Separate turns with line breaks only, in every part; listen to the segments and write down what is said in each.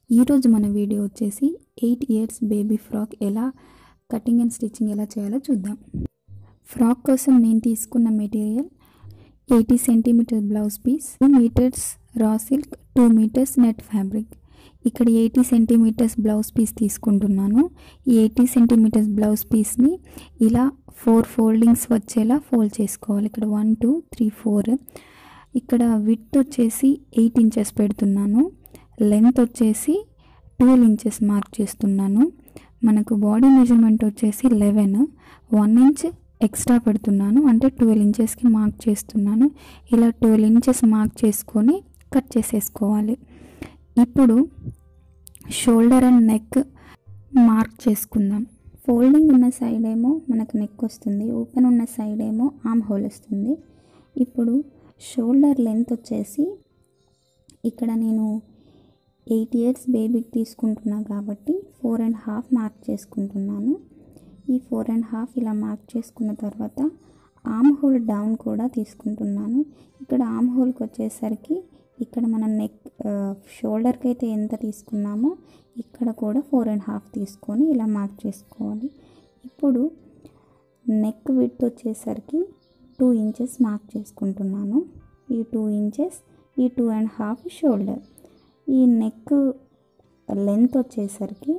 ఈరోజు మన వీడియో వచ్చేసి ఎయిట్ ఇయర్స్ బేబీ ఫ్రాక్ ఎలా కటింగ్ అండ్ స్టిచ్చింగ్ ఎలా చేయాలో చూద్దాం ఫ్రాక్ కోసం నేను తీసుకున్న material eighty centimetre blouse piece two metres raw silk two metres net fabric ఇక్కడ ఎయిటీ సెంటీమీటర్స్ బ్లౌజ్ పీస్ తీసుకుంటున్నాను ఈ ఎయిటీ సెంటీమీటర్స్ బ్లౌజ్ పీస్ని ఇలా ఫోర్ ఫోల్డింగ్స్ వచ్చేలా ఫోల్డ్ చేసుకోవాలి ఇక్కడ వన్ టూ త్రీ ఫోర్ ఇక్కడ విత్ వచ్చేసి ఎయిట్ ఇంచెస్ పెడుతున్నాను లెంత్ వచ్చేసి ట్వెల్వ్ ఇంచెస్ మార్క్ చేస్తున్నాను మనకు బాడీ మెజర్మెంట్ వచ్చేసి లెవెన్ వన్ ఇంచ్ ఎక్స్ట్రా పెడుతున్నాను అంటే ట్వెల్వ్ ఇంచెస్కి మార్క్ చేస్తున్నాను ఇలా ట్వెల్వ్ ఇంచెస్ మార్క్ చేసుకొని కట్ చేసేసుకోవాలి ఇప్పుడు షోల్డర్ అండ్ నెక్ మార్క్ చేసుకుందాం ఫోల్డింగ్ ఉన్న సైడ్ ఏమో మనకు నెక్ వస్తుంది ఓపెన్ ఉన్న సైడ్ ఏమో ఆమ్ హోల్ వస్తుంది ఇప్పుడు షోల్డర్ లెంత్ వచ్చేసి ఇక్కడ నేను ఎయిట్ ఇయర్స్ బేబీకి తీసుకుంటున్నా కాబట్టి ఫోర్ అండ్ హాఫ్ మార్క్ చేసుకుంటున్నాను ఈ ఫోర్ అండ్ హాఫ్ ఇలా మార్క్ చేసుకున్న తర్వాత ఆమ్ హోల్ డౌన్ కూడా తీసుకుంటున్నాను ఇక్కడ ఆమ్ హోల్కి వచ్చేసరికి ఇక్కడ మనం నెక్ షోల్డర్కి అయితే ఎంత తీసుకున్నామో ఇక్కడ కూడా ఫోర్ అండ్ హాఫ్ తీసుకొని ఇలా మార్క్ చేసుకోవాలి ఇప్పుడు నెక్ విత్ వచ్చేసరికి టూ ఇంచెస్ మార్క్ చేసుకుంటున్నాను ఈ టూ ఇంచెస్ ఈ టూ అండ్ హాఫ్ షోల్డర్ ఈ నెక్ లెంత్ వచ్చేసరికి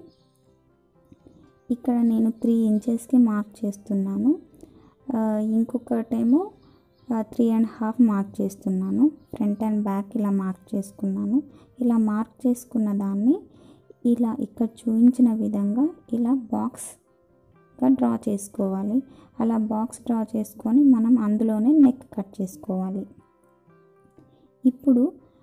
ఇక్కడ నేను త్రీ ఇంచెస్కి మార్క్ చేస్తున్నాను ఇంకొకటేమో త్రీ అండ్ హాఫ్ మార్క్ చేస్తున్నాను ఫ్రంట్ అండ్ బ్యాక్ ఇలా మార్క్ చేసుకున్నాను ఇలా మార్క్ చేసుకున్న దాన్ని ఇలా ఇక్కడ చూపించిన విధంగా ఇలా బాక్స్గా డ్రా చేసుకోవాలి అలా బాక్స్ డ్రా చేసుకొని మనం అందులోనే నెక్ కట్ చేసుకోవాలి ఇప్పుడు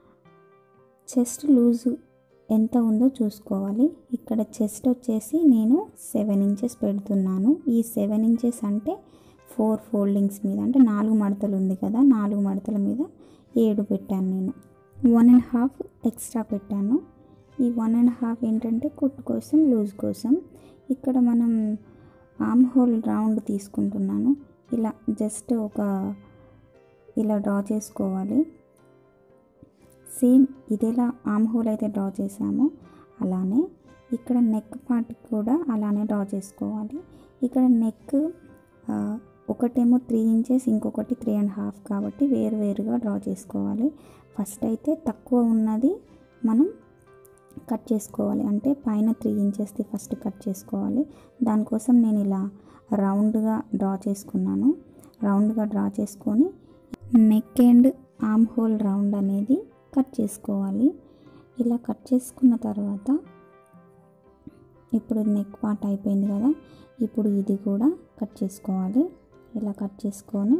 చెస్ట్ లూజు ఎంత ఉందో చూసుకోవాలి ఇక్కడ చెస్ట్ వచ్చేసి నేను సెవెన్ ఇంచెస్ పెడుతున్నాను ఈ సెవెన్ ఇంచెస్ అంటే ఫోర్ ఫోల్డింగ్స్ మీద అంటే నాలుగు మడతలు ఉంది కదా నాలుగు మడతల మీద ఏడు పెట్టాను నేను వన్ అండ్ హాఫ్ ఎక్స్ట్రా పెట్టాను ఈ వన్ అండ్ హాఫ్ ఏంటంటే కుట్టు కోసం లూజ్ కోసం ఇక్కడ మనం ఆమ్ హోల్ రౌండ్ తీసుకుంటున్నాను ఇలా జస్ట్ ఒక ఇలా డ్రా చేసుకోవాలి సేమ్ ఇదేలా ఆమ్ హోల్ అయితే డ్రా చేసామో అలానే ఇక్కడ నెక్ పార్ట్ కూడా అలానే డ్రా చేసుకోవాలి ఇక్కడ నెక్ ఒకటేమో త్రీ ఇంచెస్ ఇంకొకటి త్రీ అండ్ హాఫ్ కాబట్టి వేరు వేరుగా డ్రా చేసుకోవాలి ఫస్ట్ అయితే తక్కువ ఉన్నది మనం కట్ చేసుకోవాలి అంటే పైన త్రీ ఇంచెస్ది ఫస్ట్ కట్ చేసుకోవాలి దానికోసం నేను ఇలా రౌండ్గా డ్రా చేసుకున్నాను రౌండ్గా డ్రా చేసుకొని neck and armhole round అనేది కట్ చేసుకోవాలి ఇలా కట్ చేసుకున్న తర్వాత ఇప్పుడు నెక్ పార్ట్ అయిపోయింది కదా ఇప్పుడు ఇది కూడా కట్ చేసుకోవాలి ఇలా కట్ చేసుకొని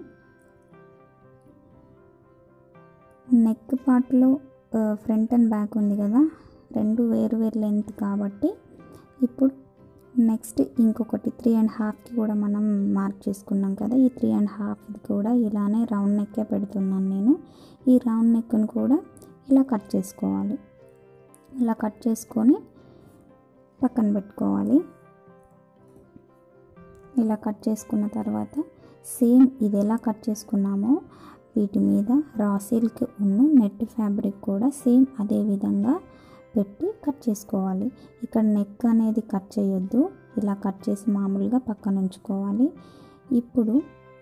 నెక్ పార్ట్లో ఫ్రంట్ అండ్ బ్యాక్ ఉంది కదా రెండు వేరు వేరు లెంత్ కాబట్టి ఇప్పుడు నెక్స్ట్ ఇంకొకటి త్రీ అండ్ హాఫ్కి కూడా మనం మార్క్ చేసుకున్నాం కదా ఈ త్రీ అండ్ హాఫ్ కూడా ఇలానే రౌండ్ నెక్కే పెడుతున్నాను నేను ఈ రౌండ్ నెక్ను కూడా ఇలా కట్ చేసుకోవాలి ఇలా కట్ చేసుకొని పక్కన పెట్టుకోవాలి ఇలా కట్ చేసుకున్న తర్వాత సేమ్ ఇది ఎలా కట్ చేసుకున్నామో వీటి మీద రా సిల్క్ ఉన్న నెట్ ఫ్యాబ్రిక్ కూడా సేమ్ అదే విధంగా పెట్టి కట్ చేసుకోవాలి ఇక్కడ నెక్ అనేది కట్ చేయొద్దు ఇలా కట్ చేసి మామూలుగా పక్కన ఉంచుకోవాలి ఇప్పుడు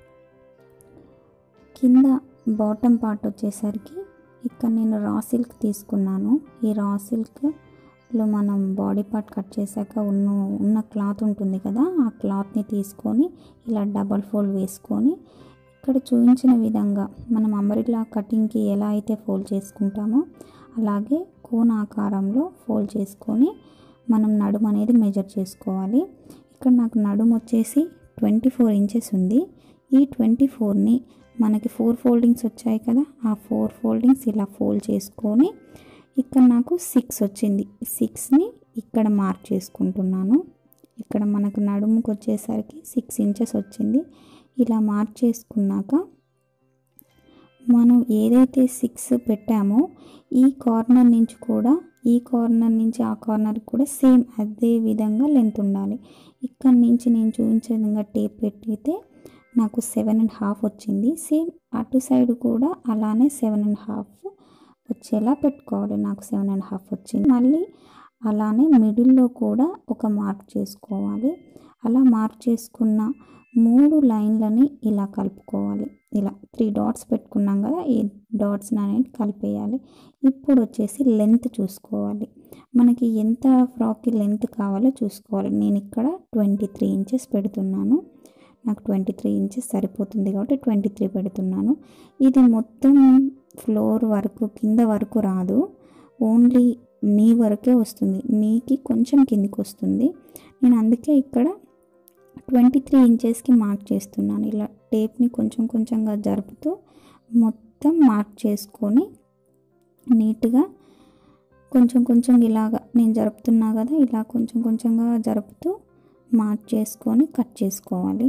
కింద బాటమ్ పార్ట్ వచ్చేసరికి ఇక్కడ నేను రా సిల్క్ తీసుకున్నాను ఈ రా సిల్క్లో మనం బాడీ పార్ట్ కట్ చేశాక ఉన్న ఉన్న క్లాత్ ఉంటుంది కదా ఆ క్లాత్ని తీసుకొని ఇలా డబల్ ఫోల్డ్ వేసుకొని ఇక్కడ చూపించిన విధంగా మనం అంబరిలా కటింగ్కి ఎలా అయితే ఫోల్డ్ చేసుకుంటామో అలాగే కోన్ ఆకారంలో ఫోల్డ్ చేసుకొని మనం నడుము అనేది మెజర్ చేసుకోవాలి ఇక్కడ నాకు నడుము వచ్చేసి ట్వంటీ ఫోర్ ఇంచెస్ ఉంది ఈ ట్వంటీ ఫోర్ని మనకి ఫోర్ ఫోల్డింగ్స్ వచ్చాయి కదా ఆ ఫోర్ ఫోల్డింగ్స్ ఇలా ఫోల్డ్ చేసుకొని ఇక్కడ నాకు సిక్స్ వచ్చింది సిక్స్ని ఇక్కడ మార్క్ చేసుకుంటున్నాను ఇక్కడ మనకు నడుముకి వచ్చేసరికి సిక్స్ ఇంచెస్ వచ్చింది ఇలా మార్క్ చేసుకున్నాక మనం ఏదైతే సిక్స్ పెట్టామో ఈ కార్నర్ నుంచి కూడా ఈ కార్నర్ నుంచి ఆ కార్నర్కి కూడా సేమ్ అదే విధంగా లెంత్ ఉండాలి ఇక్కడ నుంచి నేను చూపించే విధంగా టేప్ పెట్టితే నాకు సెవెన్ అండ్ హాఫ్ వచ్చింది సేమ్ అటు సైడ్ కూడా అలానే సెవెన్ అండ్ హాఫ్ వచ్చేలా పెట్టుకోవాలి నాకు సెవెన్ అండ్ హాఫ్ వచ్చింది మళ్ళీ అలానే మిడిల్లో కూడా ఒక మార్క్ చేసుకోవాలి అలా మార్క్ చేసుకున్న మూడు లైన్లని ఇలా కలుపుకోవాలి ఇలా త్రీ డాట్స్ పెట్టుకున్నాం కదా ఈ డాట్స్ అనేది కలిపేయాలి ఇప్పుడు వచ్చేసి లెంత్ చూసుకోవాలి మనకి ఎంత ఫ్రాక్కి లెంత్ కావాలో చూసుకోవాలి నేను ఇక్కడ ట్వంటీ త్రీ ఇంచెస్ పెడుతున్నాను నాకు ట్వంటీ త్రీ ఇంచెస్ సరిపోతుంది కాబట్టి ట్వంటీ త్రీ పెడుతున్నాను ఇది మొత్తం ఫ్లోర్ వరకు కింద వరకు రాదు ఓన్లీ నీ వరకే వస్తుంది నీకి కొంచెం కిందికి వస్తుంది నేను అందుకే ఇక్కడ ట్వంటీ త్రీ ఇంచెస్కి మార్క్ చేస్తున్నాను ఇలా టేప్ని కొంచెం కొంచెంగా జరుపుతూ మొత్తం మార్క్ చేసుకొని నీట్గా కొంచెం కొంచెం ఇలాగా నేను జరుపుతున్నా కదా ఇలా కొంచెం కొంచెంగా జరుపుతూ మార్క్ చేసుకొని కట్ చేసుకోవాలి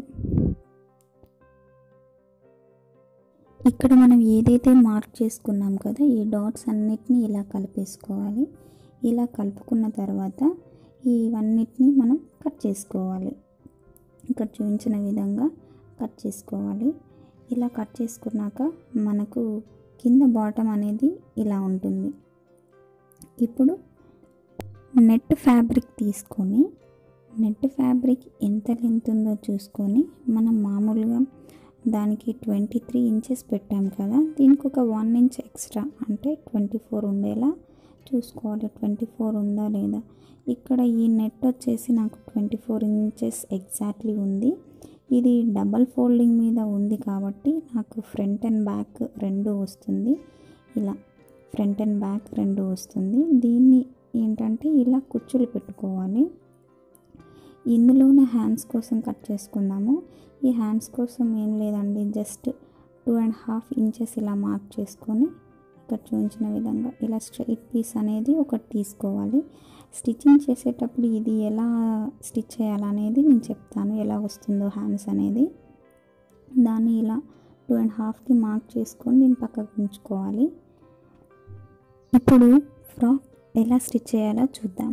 ఇక్కడ మనం ఏదైతే మార్క్ చేసుకున్నాం కదా ఈ డాట్స్ అన్నిటినీ ఇలా కలిపేసుకోవాలి ఇలా కలుపుకున్న తర్వాత ఇవన్నిటిని మనం కట్ చేసుకోవాలి ఇక్కడ చూపించిన విధంగా కట్ చేసుకోవాలి ఇలా కట్ చేసుకున్నాక మనకు కింద బాటమ్ అనేది ఇలా ఉంటుంది ఇప్పుడు నెట్ ఫ్యాబ్రిక్ తీసుకొని నెట్ ఫ్యాబ్రిక్ ఎంత లెంత్ ఉందో చూసుకొని మనం మామూలుగా దానికి ట్వంటీ త్రీ ఇంచెస్ పెట్టాం కదా దీనికి ఒక వన్ ఇంచ్ ఎక్స్ట్రా అంటే ట్వంటీ ఫోర్ ఉండేలా చూసుకోవాలి ట్వంటీ ఫోర్ ఉందా లేదా ఇక్కడ ఈ నెట్ వచ్చేసి నాకు ట్వంటీ ఫోర్ ఇంచెస్ ఎగ్జాక్ట్లీ ఉంది ఇది డబల్ ఫోల్డింగ్ మీద ఉంది కాబట్టి నాకు ఫ్రంట్ అండ్ బ్యాక్ రెండు వస్తుంది ఇలా ఫ్రంట్ అండ్ బ్యాక్ రెండు వస్తుంది దీన్ని ఏంటంటే ఇలా కుచ్చులు పెట్టుకోవాలి ఇందులోనే హ్యాండ్స్ కోసం కట్ చేసుకుందాము ఈ హ్యాండ్స్ కోసం ఏం లేదండి just two and half inches ఇలా మార్క్ చేసుకొని ఇక్కడ చూపించిన విధంగా ఇలా స్ట్రైట్ పీస్ అనేది ఒకటి తీసుకోవాలి స్టిచ్చింగ్ చేసేటప్పుడు ఇది ఎలా స్టిచ్ చేయాలనేది నేను చెప్తాను ఎలా వస్తుందో హ్యాండ్స్ అనేది దాన్ని ఇలా టూ అండ్ హాఫ్కి మార్క్ చేసుకొని దీన్ని పక్కకు ఉంచుకోవాలి ఇప్పుడు ఫ్రాక్ ఎలా స్టిచ్ చేయాలో చూద్దాం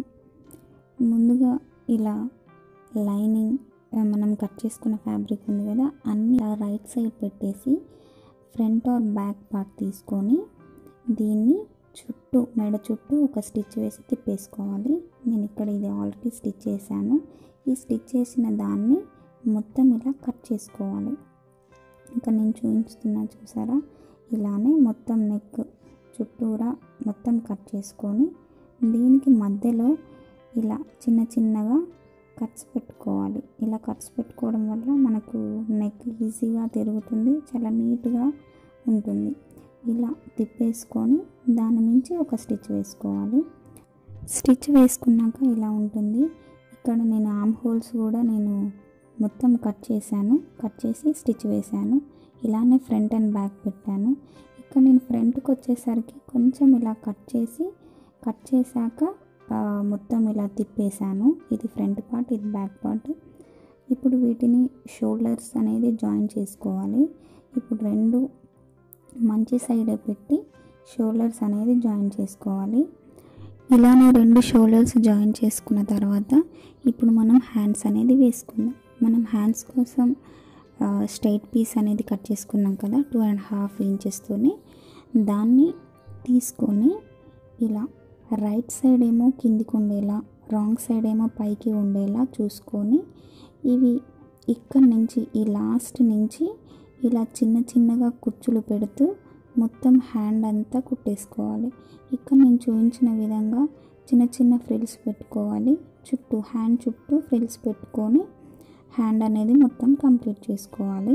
ముందుగా ఇలా లైనింగ్ మనం కట్ చేసుకున్న ఫ్యాబ్రిక్ ఉంది కదా అన్ని రైట్ సైడ్ పెట్టేసి ఫ్రంట్ ఆర్ బ్యాక్ పార్ట్ తీసుకొని దీన్ని చుట్టూ మెడ చుట్టూ ఒక స్టిచ్ వేసి తిప్పేసుకోవాలి నేను ఇక్కడ ఇది ఆల్రెడీ స్టిచ్ చేశాను ఈ స్టిచ్ చేసిన దాన్ని మొత్తం ఇలా కట్ చేసుకోవాలి ఇంకా నేను చూపిస్తున్నా చూసారా ఇలానే మొత్తం నెక్ చుట్టూరా మొత్తం కట్ చేసుకొని దీనికి మధ్యలో ఇలా చిన్న చిన్నగా కట్స్ పెట్టుకోవాలి ఇలా కట్స్ పెట్టుకోవడం వల్ల మనకు నెక్ ఈజీగా తిరుగుతుంది చాలా నీట్గా ఉంటుంది ఇలా తిప్పేసుకొని దాని మించి ఒక స్టిచ్ వేసుకోవాలి స్టిచ్ వేసుకున్నాక ఇలా ఉంటుంది ఇక్కడ నేను ఆమ్ హోల్స్ కూడా నేను మొత్తం కట్ చేశాను కట్ చేసి స్టిచ్ వేశాను ఇలానే ఫ్రంట్ అండ్ బ్యాక్ పెట్టాను ఇక్కడ నేను ఫ్రంట్కి వచ్చేసరికి కొంచెం ఇలా కట్ చేసి కట్ చేశాక మొత్తం ఇలా తిప్పేశాను ఇది ఫ్రంట్ పార్ట్ ఇది బ్యాక్ పార్ట్ ఇప్పుడు వీటిని షోల్డర్స్ అనేది జాయిన్ చేసుకోవాలి ఇప్పుడు రెండు మంచి సైడ్ పెట్టి షోల్డర్స్ అనేది జాయిన్ చేసుకోవాలి ఇలానే రెండు షోల్డర్స్ జాయిన్ చేసుకున్న తర్వాత ఇప్పుడు మనం హ్యాండ్స్ అనేది వేసుకుందాం మనం హ్యాండ్స్ కోసం స్ట్రైట్ పీస్ అనేది కట్ చేసుకున్నాం కదా టూ అండ్ హాఫ్ ఇంచెస్తోని దాన్ని తీసుకొని ఇలా రైట్ సైడ్ ఏమో కిందికి ఉండేలా రాంగ్ సైడ్ ఏమో పైకి ఉండేలా చూసుకొని ఇవి ఇక్కడ నుంచి ఈ లాస్ట్ నుంచి ఇలా చిన్న చిన్నగా కుచ్చులు పెడుతూ మొత్తం హ్యాండ్ అంతా కుట్టేసుకోవాలి ఇక్కడ నేను చూపించిన విధంగా చిన్న చిన్న ఫ్రిల్స్ పెట్టుకోవాలి చుట్టూ హ్యాండ్ చుట్టూ ఫ్రిల్స్ పెట్టుకొని హ్యాండ్ అనేది మొత్తం కంప్లీట్ చేసుకోవాలి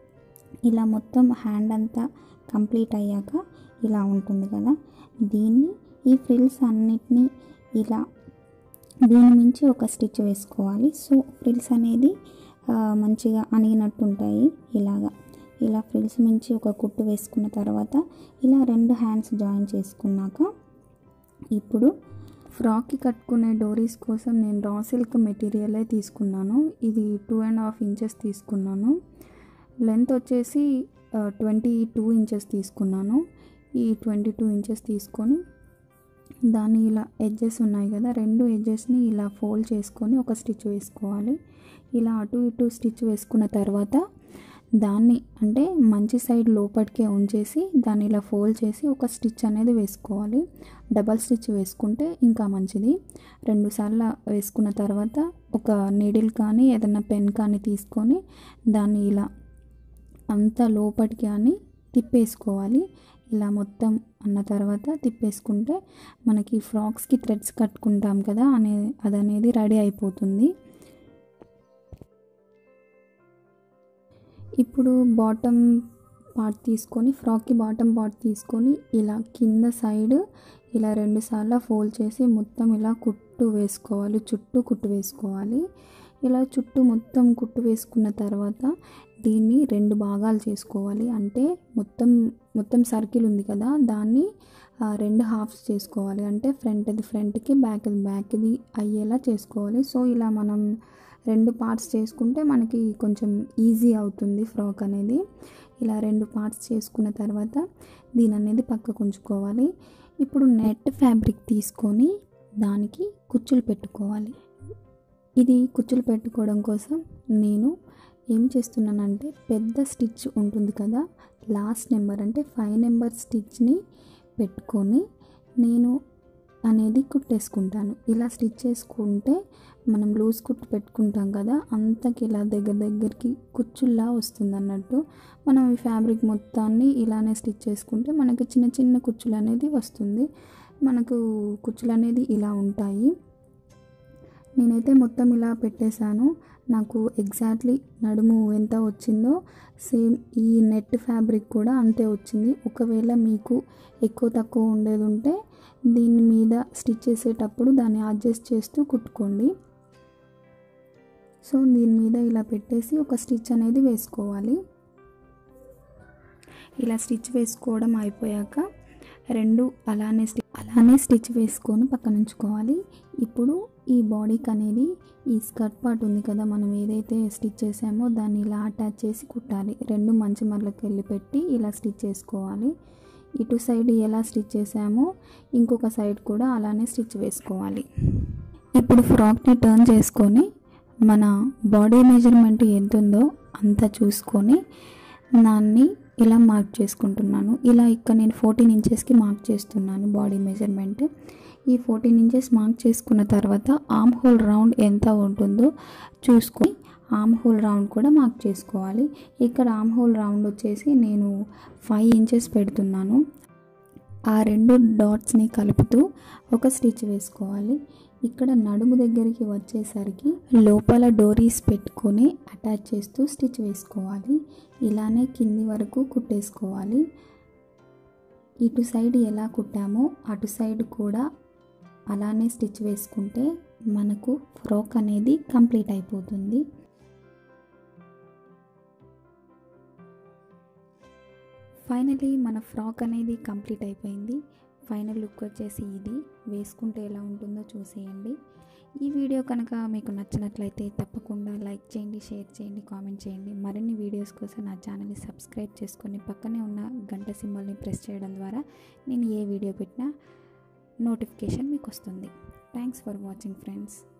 ఇలా మొత్తం హ్యాండ్ అంతా కంప్లీట్ అయ్యాక ఇలా ఉంటుంది కదా దీన్ని ఈ ఫ్రిల్స్ అన్నిటినీ ఇలా దీని మించి ఒక స్టిచ్ వేసుకోవాలి సో ఫ్రిల్స్ అనేది మంచిగా అణిగినట్టు ఉంటాయి ఇలాగా ఇలా ఫ్రిల్స్ మించి ఒక కుట్టు వేసుకున్న తర్వాత ఇలా రెండు హ్యాండ్స్ జాయిన్ చేసుకున్నాక ఇప్పుడు ఫ్రాక్కి కట్టుకునే డోరీస్ కోసం నేను రా సిల్క్ మెటీరియలే తీసుకున్నాను ఇది టూ అండ్ హాఫ్ ఇంచెస్ తీసుకున్నాను లెంత్ వచ్చేసి ట్వంటీ టూ ఇంచెస్ తీసుకున్నాను ఈ ట్వంటీ టూ ఇంచెస్ తీసుకొని దాన్ని ఇలా ఎడ్జెస్ ఉన్నాయి కదా రెండు ఎడ్జెస్ని ఇలా ఫోల్డ్ చేసుకొని ఒక స్టిచ్ వేసుకోవాలి ఇలా అటు ఇటు స్టిచ్ వేసుకున్న తర్వాత దాన్ని అంటే మంచి సైడ్ లోపలికే ఉంచేసి దాన్ని ఇలా ఫోల్డ్ చేసి ఒక స్టిచ్ అనేది వేసుకోవాలి డబల్ స్టిచ్ వేసుకుంటే ఇంకా మంచిది రెండు సార్లు వేసుకున్న తర్వాత ఒక నీడిల్ కానీ ఏదైనా పెన్ కానీ తీసుకొని దాన్ని ఇలా అంత లోపలికి అని తిప్పేసుకోవాలి ఇలా మొత్తం అన్న తర్వాత తిప్పేసుకుంటే మనకి ఫ్రాక్స్కి థ్రెడ్స్ కట్టుకుంటాం కదా అనే అది అనేది రెడీ అయిపోతుంది ఇప్పుడు బాటమ్ పార్ట్ తీసుకొని ఫ్రాక్కి బాటమ్ పార్ట్ తీసుకొని ఇలా కింద సైడ్ ఇలా రెండు సార్లు ఫోల్డ్ చేసి మొత్తం ఇలా కుట్టు వేసుకోవాలి చుట్టూ కుట్టు వేసుకోవాలి ఇలా చుట్టూ మొత్తం కుట్టు వేసుకున్న తర్వాత దీన్ని రెండు భాగాలు చేసుకోవాలి అంటే మొత్తం మొత్తం సర్కిల్ ఉంది కదా దాన్ని రెండు హాఫ్స్ చేసుకోవాలి అంటే ఫ్రంట్ది ఫ్రంట్కి బ్యాక్ది బ్యాక్ది అయ్యేలా చేసుకోవాలి సో ఇలా మనం రెండు పార్ట్స్ చేసుకుంటే మనకి కొంచెం ఈజీ అవుతుంది ఫ్రాక్ అనేది ఇలా రెండు పార్ట్స్ చేసుకున్న తర్వాత దీని అనేది పక్కకు ఉంచుకోవాలి ఇప్పుడు నెట్ ఫ్యాబ్రిక్ తీసుకొని దానికి కుచ్చులు పెట్టుకోవాలి ఇది కుచ్చులు పెట్టుకోవడం కోసం నేను ఏం చేస్తున్నానంటే పెద్ద స్టిచ్ ఉంటుంది కదా లాస్ట్ నెంబర్ అంటే ఫైవ్ నెంబర్ స్టిచ్ని పెట్టుకొని నేను అనేది కుట్టేసుకుంటాను ఇలా స్టిచ్ చేసుకుంటే మనం లూజ్ కుట్టు పెట్టుకుంటాం కదా అంతకి ఇలా దగ్గర దగ్గరికి కుచ్చుల్లా వస్తుంది అన్నట్టు మనం ఈ ఫ్యాబ్రిక్ మొత్తాన్ని ఇలానే స్టిచ్ చేసుకుంటే మనకి చిన్న చిన్న కుచ్చులు అనేది వస్తుంది మనకు కుచ్చులు అనేది ఇలా ఉంటాయి నేనైతే మొత్తం ఇలా పెట్టేశాను నాకు ఎగ్జాక్ట్లీ నడుము ఎంత వచ్చిందో సేమ్ ఈ నెట్ ఫ్యాబ్రిక్ కూడా అంతే వచ్చింది ఒకవేళ మీకు ఎక్కువ తక్కువ ఉండేది ఉంటే దీని మీద స్టిచ్ చేసేటప్పుడు దాన్ని అడ్జస్ట్ చేస్తూ కుట్టుకోండి సో దీని మీద ఇలా పెట్టేసి ఒక స్టిచ్ అనేది వేసుకోవాలి ఇలా స్టిచ్ వేసుకోవడం అయిపోయాక రెండు అలానే స్టి అలానే స్టిచ్ వేసుకొని పక్కన ఉంచుకోవాలి ఇప్పుడు ఈ బాడీకి అనేది ఈ స్కర్ట్ పార్ట్ ఉంది కదా మనం ఏదైతే స్టిచ్ చేసామో దాన్ని ఇలా అటాచ్ చేసి కుట్టాలి రెండు మంచి మరలకు వెళ్ళి పెట్టి ఇలా స్టిచ్ చేసుకోవాలి ఇటు సైడ్ ఎలా స్టిచ్ చేసామో ఇంకొక సైడ్ కూడా అలానే స్టిచ్ వేసుకోవాలి ఇప్పుడు ఫ్రాక్ని టర్న్ చేసుకొని మన బాడీ మెజర్మెంట్ ఎంత ఉందో అంత చూసుకొని దాన్ని ఇలా మార్క్ చేసుకుంటున్నాను ఇలా ఇక్కడ నేను ఫోర్టీన్ ఇంచెస్కి మార్క్ చేస్తున్నాను బాడీ మెజర్మెంట్ ఈ ఫోర్టీన్ ఇంచెస్ మార్క్ చేసుకున్న తర్వాత ఆమ్ హోల్ రౌండ్ ఎంత ఉంటుందో చూసుకొని ఆమ్ హోల్ రౌండ్ కూడా మార్క్ చేసుకోవాలి ఇక్కడ ఆమ్ హోల్ రౌండ్ వచ్చేసి నేను ఫైవ్ ఇంచెస్ పెడుతున్నాను ఆ రెండు డాట్స్ని కలుపుతూ ఒక స్టిచ్ వేసుకోవాలి ఇక్కడ నడుము దగ్గరికి వచ్చేసరికి లోపల డోరీస్ పెట్టుకొని అటాచ్ చేస్తూ స్టిచ్ వేసుకోవాలి ఇలానే కింది వరకు కుట్టేసుకోవాలి ఇటు సైడ్ ఎలా కుట్టామో అటు సైడ్ కూడా అలానే స్టిచ్ వేసుకుంటే మనకు ఫ్రాక్ అనేది కంప్లీట్ అయిపోతుంది ఫైనలీ మన ఫ్రాక్ అనేది కంప్లీట్ అయిపోయింది ఫైనల్ లుక్ వచ్చేసి ఇది వేసుకుంటే ఎలా ఉంటుందో చూసేయండి ఈ వీడియో కనుక మీకు నచ్చినట్లయితే తప్పకుండా లైక్ చేయండి షేర్ చేయండి కామెంట్ చేయండి మరిన్ని వీడియోస్ కోసం నా ఛానల్ని సబ్స్క్రైబ్ చేసుకొని పక్కనే ఉన్న గంట సింబల్ని ప్రెస్ చేయడం ద్వారా నేను ఏ వీడియో పెట్టినా నోటిఫికేషన్ మీకు వస్తుంది థ్యాంక్స్ ఫర్ వాచింగ్ ఫ్రెండ్స్